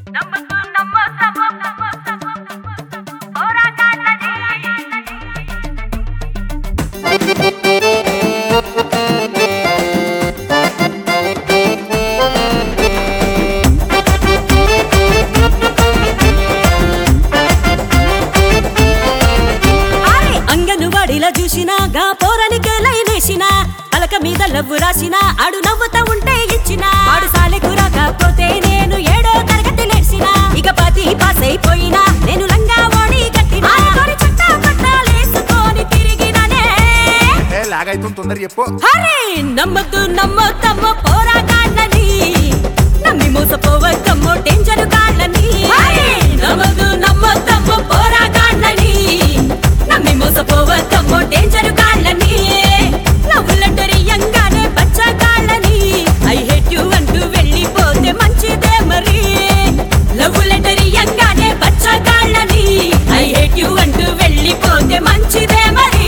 అంగనువాడిలా చూసినా గా పోరనికే లైనేసిన పలక మీద లవ్వు రాసిన ఆడు నవ్వుతా ఉంటే ఇచ్చిన వాడు సాలెకు రాకపోతే నేను ఏడో తరగతి లేచిన ఇక పది పాస్ అయిపోయినా నేను లంగా ఓడి కట్టిన ఆడుకొని చుట్టా పట్టాలేసుకొని తిరిగిననే ఏ లాగైతుంది తొందర చెప్పు హరే నమ్మద్దు నమ్మొద్దమ్మో పోరాగాళ్ళని నమ్మి మోసపోవద్దమ్మో డేంజర్ గాళ్ళని నమ్మద్దు నమ్మొద్దమ్మో పోరాగాళ్ళని నమ్మి మోసపోవద్దమ్మో డేంజర్ గాళ్ళని నవ్వులంటరియంగానే బచ్చగాళ్ళని ఐ హేట్ యు అంటూ వెళ్ళిపోతే మంచిదే మరి లవ్వులంటరియంగానే బచ్చగాళ్ళని ఐ హేట్ యు అంటూ వెళ్ళిపోతే మంచిదే మరి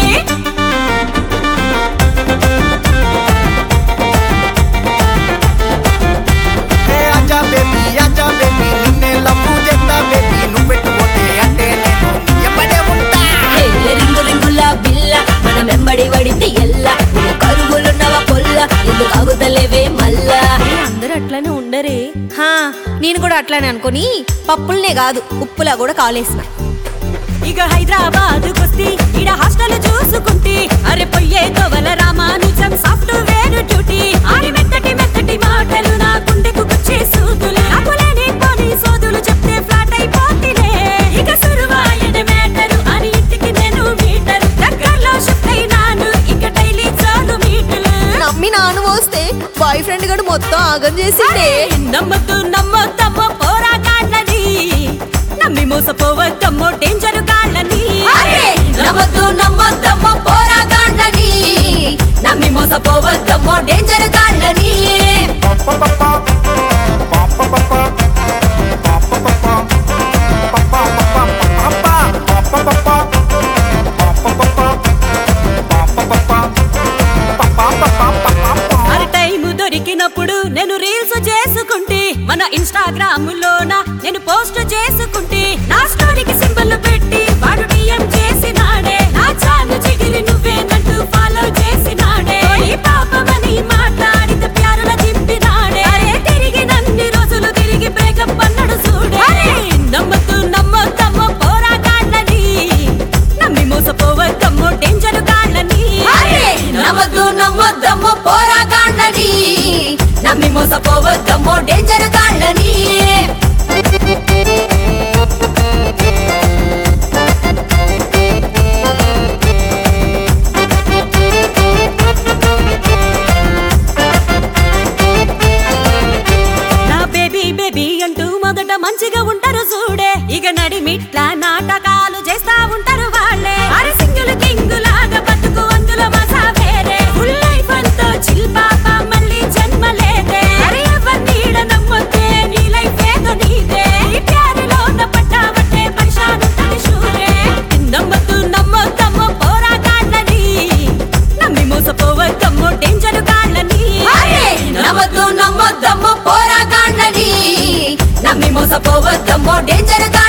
ఏ ఆజా బేబీ ఆజా బేబీ నిన్నే లవ్వు చేస్తా బేబీ నువ్వు పెట్టుకుంటే అంటే నేను నీ ఎమ్మడే ఉంటా హే, రింగు రింగుల బిల్ల మనం వెంబడి పడితే ఎల్ల నువ్వు కరుగులున్నవ పొల్ల ఎందుకు ఆగుతలేవే మళ్ళా అందరూ అట్లనే ఉండరే హా నేను కూడా అట్లానే అనుకొని పప్పుల్నే కాదు ఉప్పులా కూడా కాలేసిన ఇక హైదరాబాద్ కొస్తి ఇడ హాస్టల్ చూసుకుంటే అరే పొయ్యే తోవల రామానుజం సాఫ్ట్వేర్ డ్యూటీ ఆడి మెత్తటి మెత్తటి మాటలు నా గుండెకు గుచ్చే సూదులు అప్పులేని పోని సోదులు చెప్తే ఫ్లాట్ అయిపోతిలే ఇక సురువాయన మేటరు అని ఇంటికి నేను మీటరు దగ్గరలో షిఫ్ట్ అయినాను ఇక డైలీ చాలు మీటలు నమ్మి నాను మోస్తే బాయ్ ఫ్రెండ్ గడు మొత్తం ఆగం చేసిండే నమ్మద్దు నమ్మొద్దమ్మో పోరాగాళ్ళని నమ్మి మోసపోవద్దమ్మో డేంజర్ గాళ్ళని నమ్మద్దు నమ్మొద్దమ్మో పోరాగాండని నమ్మి మోసపోవద్దమ్మో డేంజర్ గాళ్ళని అర టైం దొరికినప్పుడు నేను రీల్స్ చేసుకుంటే మన ఇన్స్టాగ్రామ్ లోన నేను పోస్ట్ చేసుకుంటే నా స్టోరీకి సింబల్ పెట్టి వాడు డిఎం చేసినాడే నా చాలు చిగిరి నువ్వేనంటూ ఫాలో చేసినాడే ఈ పాపమని మాట్లాడితే ప్యారుల దింపినాడే అరే తిరిగి నన్ని రోజులు తిరిగి బ్రేకప్ అన్నాడు చూడే నమ్మద్దు నమ్మొద్దమ్మో పోరాగాళ్ళని నమ్మి మోసపోవద్దమ్మో డేంజర్ గాళ్ళని నమ్మద్దు నమ్మొద్దమ్మో పోరాగాండని నమ్మి మోసపోవద్దమ్మో డేంజర్ గాళ్ళని నా బేబీ బేబీ అంటూ మొదట మంచిగా ఉంటారు చూడే ఇక నడిమిట్ల నాటకాలు చేస్తా ఉంటారు వాళ్ళే అరే సింగిల్ కింగ్ లాగా బతుకు అందులో మజా వేరే ఫుల్ లైఫ్ అంతా చిల్ పాప మళ్ళీ జన్మ లేదే అరే ఎవరినీడ నమ్మొద్దే నీ లైఫ్ ఏదో నీదే ఈ ప్యారులో ఉన్న పట్టాబట్టే పరిశాను తడి చూడే నమ్మద్దు నమ్మొద్దమ్మో పోరాగాళ్ళని నమ్మి మోసపోవద్దమ్మో డేంజర్ గాళ్ళని నమ్మద్దు నమ్మొద్దమ్మో పోరాగాండని నమ్మి మోసపోవద్దమ్మో డేంజర్